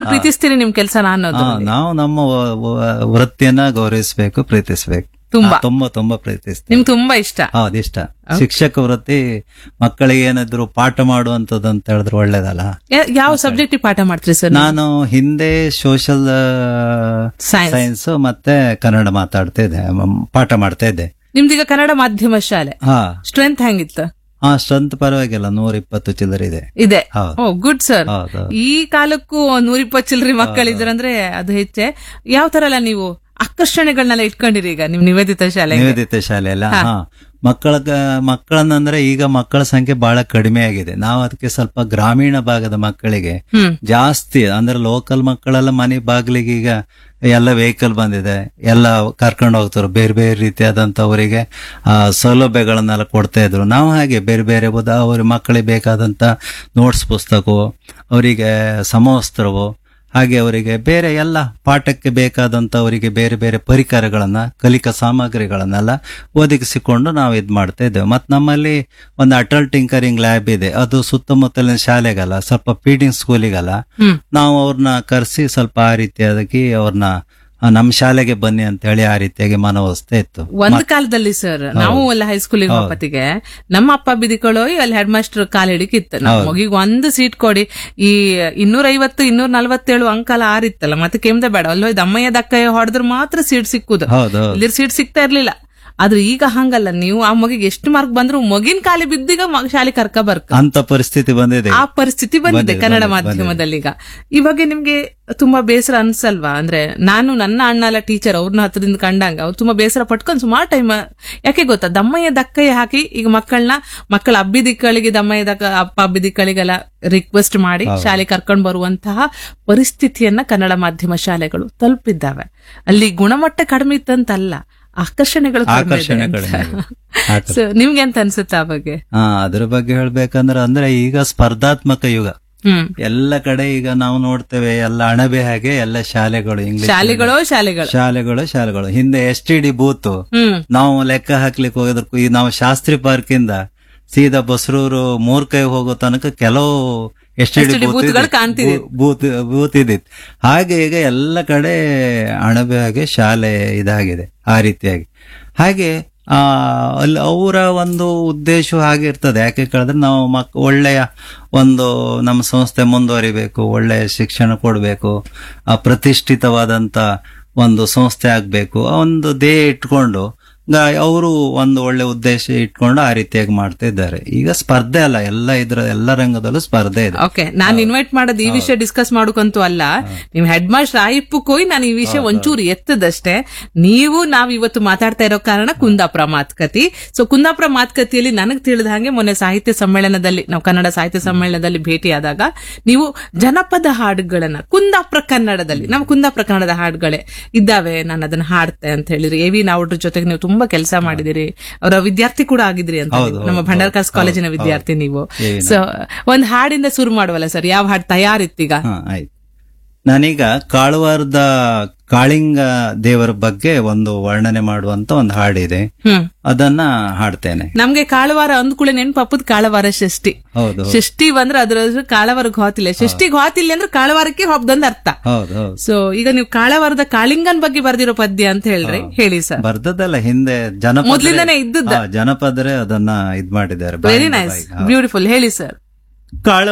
ಪ್ರೀತಿಸ್ತೀರಿ ನಿಮ್ ಕೆಲಸನ ಅನ್ನೋದು ಹಾ, ನಾವು ನಮ್ಮ ವ- ವ- ವೃತ್ತಿಯನ್ನ ಗೌರವಿಸಬೇಕು ಪ್ರೀತಿಸಬೇಕು ತುಂಬಾ. ತುಂಬಾ ತುಂಬಾ ಪ್ರೀತಿಸ್ತೀವಿ ನಿಮ್ಗೆ ತುಂಬಾ ಇಷ್ಟ ಹೌದು ಇಷ್ಟ ಶಿಕ್ಷಕ ವೃತ್ತಿ ಮಕ್ಕಳಿಗೆ ಏನಾದ್ರು ಪಾಠ ಮಾಡುವಂತದ್ದು ಅಂತ ಹೇಳಿದ್ರೆ ಒಳ್ಳೇದಲ್ಲ ಯಾ- ಯಾವ ಸಬ್ಜೆಕ್ಟ್ ಪಾಠ ಮಾಡ್ತೀರಿ ಸರ್ ನಾನು ಹಿಂದೆ ಸೋಷಲ್ ಸೈನ್ಸ್ ಸೈನ್ಸ್ ಮತ್ತೆ ಕನ್ನಡ ಮಾತಾಡ್ತಾ ಇದ್ದೆ ಮ್, ಪಾಠ ಮಾಡ್ತಾ ಇದ್ದೆ ನಿಮ್ದೀಗ ಕನ್ನಡ ಮಾಧ್ಯಮ ಶಾಲೆ ಹಾ ಸ್ಟ್ರೆಂತ್ ಹೆಂಗಿತ್ತು ಹಾ ಸ್ಟ್ರೆಂತ್ ಪರವಾಗಿಲ್ಲ ನೂರ ಇಪ್ಪತ್ತು ಚಿಲ್ಲರ್ ಇದೆ ಇದೆ ಹೌದು ಓ ಗುಡ್ ಸರ್ ಹೌದು ಈ ಕಾಲಕ್ಕೂ ನೂರಿಪ್ಪತ್ತು ಚಿಲ್ಲರಿ ಮಕ್ಕಳಿದ್ರಂದ್ರೆ ಅದು ಹೆಚ್ಚೆ ಯಾವ ತರ ಎಲ್ಲ ನೀವು ಆಕರ್ಷಣೆಗಳನ್ನೆಲ್ಲ ಇಟ್ಕೊಂಡಿರಿ ಈಗ ನಿಮ್ ನಿವೇದಿತ ಶಾಲೆ ನಿವೇದಿತ ಶಾಲೆ ಅಲ್ಲ ಹಾ ಮಕ್ಕಳ ಮಕ್ಕಳನ್ನಂದ್ರೆ ಈಗ ಮಕ್ಕಳ ಸಂಖ್ಯೆ ಬಹಳ ಕಡಿಮೆ ಆಗಿದೆ ನಾವು ಅದಕ್ಕೆ ಸ್ವಲ್ಪ ಗ್ರಾಮೀಣ ಭಾಗದ ಮಕ್ಕಳಿಗೆ ಹ್ಮ್ ಜಾಸ್ತಿ ಅಂದ್ರೆ ಲೋಕಲ್ ಮಕ್ಕಳೆಲ್ಲ ಮನೆ ಬಾಗಿಲಿಗೆ ಈಗ ಎಲ್ಲ ವೆಹಿಕಲ್ ಬಂದಿದೆ ಎಲ್ಲ ಕರ್ಕೊಂಡು ಹೋಗ್ತಾರೆ ಬೇರೆ ಬೇರೆ ರೀತಿಯಾದಂತ ಅವರಿಗೆ ಆ, ಸೌಲಭ್ಯಗಳನ್ನೆಲ್ಲ ಕೊಡ್ತಾ ಇದ್ರು ನಾವು ಹಾಗೆ ಬೇರೆ ಬೇರೆ ಉದಾ ಅವ್ರ ಮಕ್ಕಳಿಗೆ ಬೇಕಾದಂತ ನೋಟ್ಸ್ ಪುಸ್ತಕವು ಅವರಿಗೆ ಸಮವಸ್ತ್ರವು ಹಾಗೆ ಅವರಿಗೆ ಬೇರೆ ಎಲ್ಲ ಪಾಠಕ್ಕೆ ಬೇಕಾದಂತ ಅವರಿಗೆ ಬೇರೆ ಬೇರೆ ಪರಿಕರಗಳನ್ನ ಕಲಿಕಾ ಸಾಮಗ್ರಿಗಳನ್ನೆಲ್ಲ ಒದಗಿಸಿಕೊಂಡು ನಾವು ಇದ್ ಮಾಡ್ತಾ ಇದ್ದೇವೆ ಮತ್ ನಮ್ಮಲ್ಲಿ ಒಂದು ಅಟಲ್ ಟಿಂಕರಿಂಗ್ ಲ್ಯಾಬ್ ಇದೆ ಅದು ಸುತ್ತಮುತ್ತಲಿನ ಶಾಲೆಗಲ್ಲ ಸ್ವಲ್ಪ ಫೀಡಿಂಗ್ ಸ್ಕೂಲಿಗಲ್ಲ ಹ್ಮ್ ನಾವು ಅವ್ರನ್ನ ಕರೆಸಿ ಸ್ವಲ್ಪ ಆ ರೀತಿಯಾಗಿ ಅವ್ರನ್ನ ಆ, ನಮ್ಮ ಶಾಲೆಗೆ ಬನ್ನಿ ಅಂತ ಹೇಳಿ ಆ ರೀತಿಯಾಗಿ ಮನವೊಲಿಸ್ತಾ ಇತ್ತು ಒಂದ್ ಕಾಲದಲ್ಲಿ ಸರ್ ನಾವು ಎಲ್ಲ ಹೈಸ್ಕೂಲಿಗೆ ಹೋಗತ್ತಿಗೆ ನಮ್ಮ ಅಪ್ಪ ಬಿದಿಕೊಳ್ಳೋ ಅಲ್ಲಿ ಹೆಡ್ ಮಾಸ್ಟರ್ ಕಾಲ್ ಹಿಡಿಕಿತ್ತು ನಮ್ಮ ಮಗಿಗೆ ಒಂದು ಸೀಟ್ ಕೊಡಿ ಈ ಇನ್ನೂರ ಐವತ್ತು ಇನ್ನೂರ ನಲ್ವತ್ತೇಳು ಅಂಕಲ ಆರಿತ್ತಲ್ಲ ಮತ್ತೆ ಕೆಮ್ದೆ ಬೇಡ ಅಲ್ಲೋ ದಮ್ಮಯ್ಯ ದಕ್ಕಯ್ಯ ಹೊಡೆದ್ರೆ ಮಾತ್ರ ಸೀಟ್ ಸಿಕ್ಕುದು ಹೌದು ಇಲ್ಲಿ ಸೀಟ್ ಸಿಗ್ತಾ ಇರ್ಲಿಲ್ಲ ಆದ್ರೆ ಈಗ ಹಂಗಲ್ಲ ನೀವು ಆ ಮಗಿಗೆ ಎಷ್ಟು ಮಾರ್ಕ್ ಬಂದ್ರು ಮಗಿನ ಕಾಲಿ ಬಿದ್ದೀಗ ಮ- ಶಾಲೆ ಕರ್ಕ ಬರ್ಕ ಅಂತ ಪರಿಸ್ಥಿತಿ ಬಂದಿದೆ ಆ ಪರಿಸ್ಥಿತಿ ಬಂದಿದೆ ಕನ್ನಡ ಮಾಧ್ಯಮದಲ್ಲಿ ಈಗ ಇವಾಗ ನಿಮ್ಗೆ ತುಂಬಾ ಬೇಸರ ಅನ್ಸಲ್ವಾ ಅಂದ್ರೆ ನಾನು ನನ್ನ ಅಣ್ಣ ಎಲ್ಲ ಟೀಚರ್ ಅವ್ರನ್ನ ಹತ್ರದಿಂದ ಕಂಡಂಗ ಅವ್ರು ತುಂಬಾ ಬೇಸರ ಪಟ್ಕೊಂಡು ಸುಮಾರು ಟೈಮ್ ಯಾಕೆ ಗೊತ್ತಾ ದಮ್ಮಯ್ಯ ದಕ್ಕಯ್ಯ ಹಾಕಿ ಈಗ ಮಕ್ಕಳನ್ನ ಮಕ್ಕಳ ಅಬ್ಬಿದಿಕ್ಕಳಿಗೆ ದಮ್ಮಯ್ಯ ದಕ್ಕ ಅಪ್ಪ ಅಬ್ಬಿದಿಕ್ಕಳಿಗೆಲ್ಲ ರಿಕ್ವೆಸ್ಟ್ ಮಾಡಿ ಶಾಲೆ ಕರ್ಕೊಂಡು ಬರುವಂತಹ ಪರಿಸ್ಥಿತಿಯನ್ನ ಕನ್ನಡ ಮಾಧ್ಯಮ ಶಾಲೆಗಳು ತಲುಪಿದ್ದಾವೆ ಅಲ್ಲಿ ಗುಣಮಟ್ಟ ಕಡಿಮೆ ಇತ್ತಂತಲ್ಲ ಆಕರ್ಷಣೆಗಳು ಕಡಿಮೆ ಇದೆ ಆಕರ್ಷಣೆಗಳು ಅಂತ. ಸೊ ನಿಮ್ಗೆ ಅಂತ ಅನ್ಸುತ್ತೆ ಆ ಬಗ್ಗೆ ಹಾ ಅದ್ರ ಬಗ್ಗೆ ಹೇಳ್ಬೇಕಂದ್ರೆ ಅಂದ್ರೆ ಈಗ ಸ್ಪರ್ಧಾತ್ಮಕ ಯುಗ ಹ್ಮ್ ಎಲ್ಲ ಕಡೆ ಈಗ ನಾವು ನೋಡ್ತೇವೆ ಎಲ್ಲ ಅಣಬೆ ಹಾಗೆ ಎಲ್ಲ ಶಾಲೆಗಳು ಇಂಗ್ಲಿಷ್ ಶಾಲೆಗಳೋ ಶಾಲೆಗಳು ಶಾಲೆಗಳು ಶಾಲೆಗಳು ಹಿಂದೆ ಎಸ್ ಟಿ ಡಿ ಬೂತ್ ಹ್ಮ್ ನಾವು ಲೆಕ್ಕ ಹಾಕ್ಲಿಕ್ಕೆ ಹೋಗೋದಕ್ಕೂ ಈ ನಾವು ಶಾಸ್ತ್ರಿ ಪಾರ್ಕ್ ಇಂದ ಸೀದಾ ಬಸರೂರು ಮೂರ್ಕೈ ಹೋಗೋ ತನಕ ಕೆಲವು ಎಸ್ ಟಿ ಡಿ ಬೂತ್ಗಳು ಕಾಣ್ತಿದೆ. ಬೂತ್ ಬೂತ್ ಇದ್ದಿತ್ತು ಹಾಗೆ ಈಗ ಎಲ್ಲ ಕಡೆ ಅಣಬೆ ಹಾಗೆ ಶಾಲೆ ಇದಾಗಿದೆ ಆ ರೀತಿಯಾಗಿ ಹಾಗೆ ಆ ಅಲ್ಲಿ ಅವರ ಒಂದು ಉದ್ದೇಶ ಹಾಗೆ ಇರ್ತದೆ ಯಾಕೆ ಕೇಳಿದ್ರೆ ನಾವು ಮಕ್ ಒಳ್ಳೆಯ ಒಂದು ನಮ್ಮ ಸಂಸ್ಥೆ ಮುಂದುವರಿಬೇಕು ಒಳ್ಳೆಯ ಶಿಕ್ಷಣ ಕೊಡಬೇಕು ಆ ಪ್ರತಿಷ್ಠಿತವಾದಂತ ಒಂದು ಸಂಸ್ಥೆ ಆಗ್ಬೇಕು ಆ ಒಂದು ಧ್ಯೇಯ ಇಟ್ಕೊಂಡು ಅವರು ಒಂದು ಒಳ್ಳೆ ಉದ್ದೇಶ ಇಟ್ಕೊಂಡು ಆ ರೀತಿಯಾಗಿ ಮಾಡ್ತಾ ಇದ್ದಾರೆ ಈಗ ಸ್ಪರ್ಧೆ ಅಲ್ಲ ಎಲ್ಲ ಇದ್ರ ಎಲ್ಲ ರಂಗದಲ್ಲೂ ಸ್ಪರ್ಧೆ ಇದೆ ಓಕೆ ನಾನ್ ಇನ್ವೈಟ್ ಮಾಡೋದು ಈ ವಿಷಯ ಡಿಸ್ಕಸ್ ಮಾಡೋಕಂತೂ ಅಲ್ಲ ನಿಮ್ ಹೆಡ್ ಮಾಸ್ಟರ್ ಆಯಿಪ್ಪಕ್ಕೋಯ್ ನಾನು ಈ ವಿಷಯ ಒಂಚೂರು ಎತ್ತದಷ್ಟೇ ನೀವು ನಾವ್ ಇವತ್ತು ಮಾತಾಡ್ತಾ ಇರೋ ಕಾರಣ ಕುಂದಾಪುರ ಮಾತುಕತೆ ಸೊ ಕುಂದಾಪುರ ಮಾತುಕತೆಯಲ್ಲಿ ನನಗ್ ತಿಳಿದ ಹಾಗೆ ಮೊನ್ನೆ ಸಾಹಿತ್ಯ ಸಮ್ಮೇಳನದಲ್ಲಿ ನಾವು ಕನ್ನಡ ಸಾಹಿತ್ಯ ಸಮ್ಮೇಳನದಲ್ಲಿ ಭೇಟಿಯಾದಾಗ ನೀವು ಜನಪದ ಹಾಡುಗಳನ್ನ ಕುಂದಾಪುರ ಕನ್ನಡದಲ್ಲಿ ನಮ್ಮ ಕುಂದಾಪುರ ಕನ್ನಡದ ಹಾಡುಗಳೇ ಇದ್ದಾವೆ ನಾನು ಅದನ್ನ ಹಾಡ್ತೆ ಅಂತ ಹೇಳಿದ್ರಿ ಎ ವಿ ನಾವುಡ್ರ ಜೊತೆಗೆ ನೀವು ತುಂಬಾ ಕೆಲಸ ಮಾಡಿದಿರಿ ಅವರ ವಿದ್ಯಾರ್ಥಿ ಕೂಡ ಆಗಿದ್ರಿ ಅಂತ ಹೌದು, ನೀವು. ನಮ್ಮ ಹೌದು, ಭಂಡಾರ್ಕಾಸ್ ಹೌದು, ಕಾಲೇಜಿನ ಹೌದು. ವಿದ್ಯಾರ್ಥಿ ನೀವು ಎ ವಿ ಸೊ ಒಂದ್ ಹಾಡಿಂದ ಶುರು ಮಾಡುವಲ್ಲ ಸರ್ ಯಾವ ಹಾಡು ತಯಾರಿತ್ತೀಗ ಹಾ ಆಯ್ತು ನಾನೀಗ ಕಾಳುವಾರದ ಕಾಳಿಂಗ ದೇವರ ಬಗ್ಗೆ ಒಂದು ವರ್ಣನೆ ಮಾಡುವಂತ ಒಂದು ಹಾಡಿದೆ ಹ್ಮ್ ಅದನ್ನ ಹಾಡ್ತೇನೆ ನಮ್ಗೆ ಕಾಳವಾರ ಅಂದ್ಕೂಳೆ ನೆನ್ಪಪ್ಪದ್ ಕಾಳವಾರ ಷಷ್ಠಿ ಹೌದು ಹೌದು ಷಷ್ಠಿ ಬಂದ್ರೆ ಅದ್ರ ಹೆಸ್ರು ಕಾಳವಾರ ಘಾತಿಲ್ಲ ಷಷ್ಠಿ ಘಾತಿಲ್ಲ ಅಂದ್ರೆ ಕಾಳವಾರಕ್ಕೆ ಹಬ್ಬದಂದ ಅರ್ಥ ಹೌದು ಹೌದು ಸೊ ಈಗ ನೀವು ಕಾಳವಾರದ ಕಾಳಿಂಗನ್ ಬಗ್ಗೆ ಬರ್ದಿರೋ ಪದ್ಯ ಅಂತ ಹೇಳ್ರಿ ಹೇಳಿ ಸರ್ ಬರ್ದದಲ್ಲ ಹಿಂದೆ ಜನಪದ ಮೊದ್ಲಿಂದಾನೇ ಇದ್ದದ್ದ? ಜನಪದರೇ ಅದನ್ನ ಇದ್ ಮಾಡಿದ್ದಾರೆ ವೆರಿ ನೈಸ್ ಬ್ಯೂಟಿಫುಲ್ ಹೇಳಿ ಸರ್ ಕಾಳು